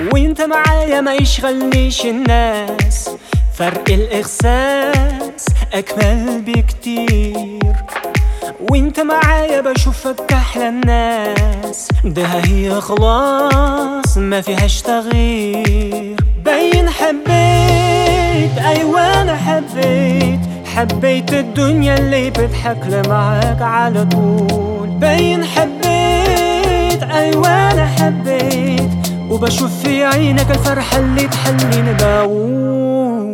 وانت معايا ما يشغلنيش الناس فرق الإحساس أكمل بكتير وانت معايا بشوفك أحلى الناس ده هي خلاص ما فيهاش تغيير باين حبيت أيوة أنا حبيت حبيت الدنيا اللي بتضحك معاك على طول باين حبيت أيوة أنا حبيت وبشوف في عينك الفرحة اللي تحليني بقول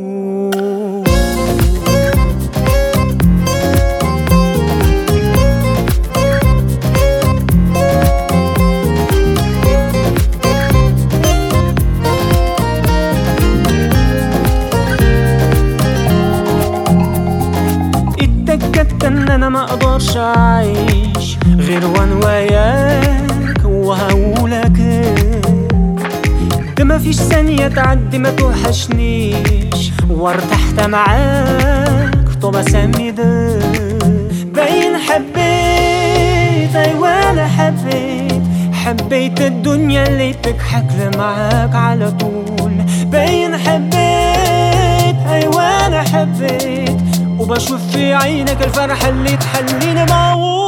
اتأكدت ان انا ما اقدرش اعيش غير وانا وياك وهقولك إيه. ده مفيش ثانية تعدي ما توحشنيش وارتحت معاك طب اسمي ده باين حبيت ايوه انا حبيت حبيت الدنيا اللي تضحك لي معاك على طول باين حبيت ايوه انا حبيت وبشوف في عينك الفرحة اللي تحليني موول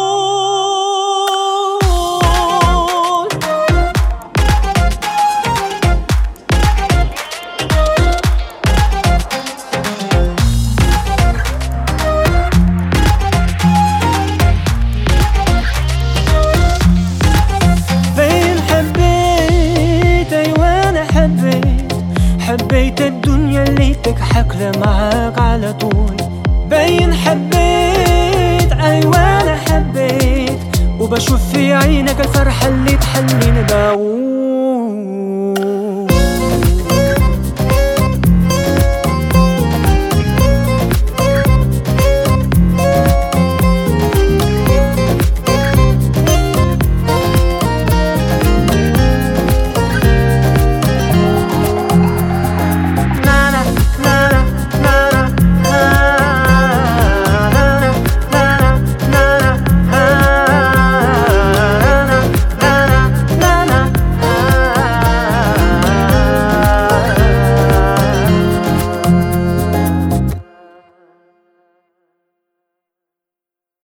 فين حبيت ايوه انا حبيت حبيت الدنيا اللي تضحك لي معاك على طول باين حبيت ايوه انا حبيت وبشوف في عينك الفرحة اللي تحليني بقول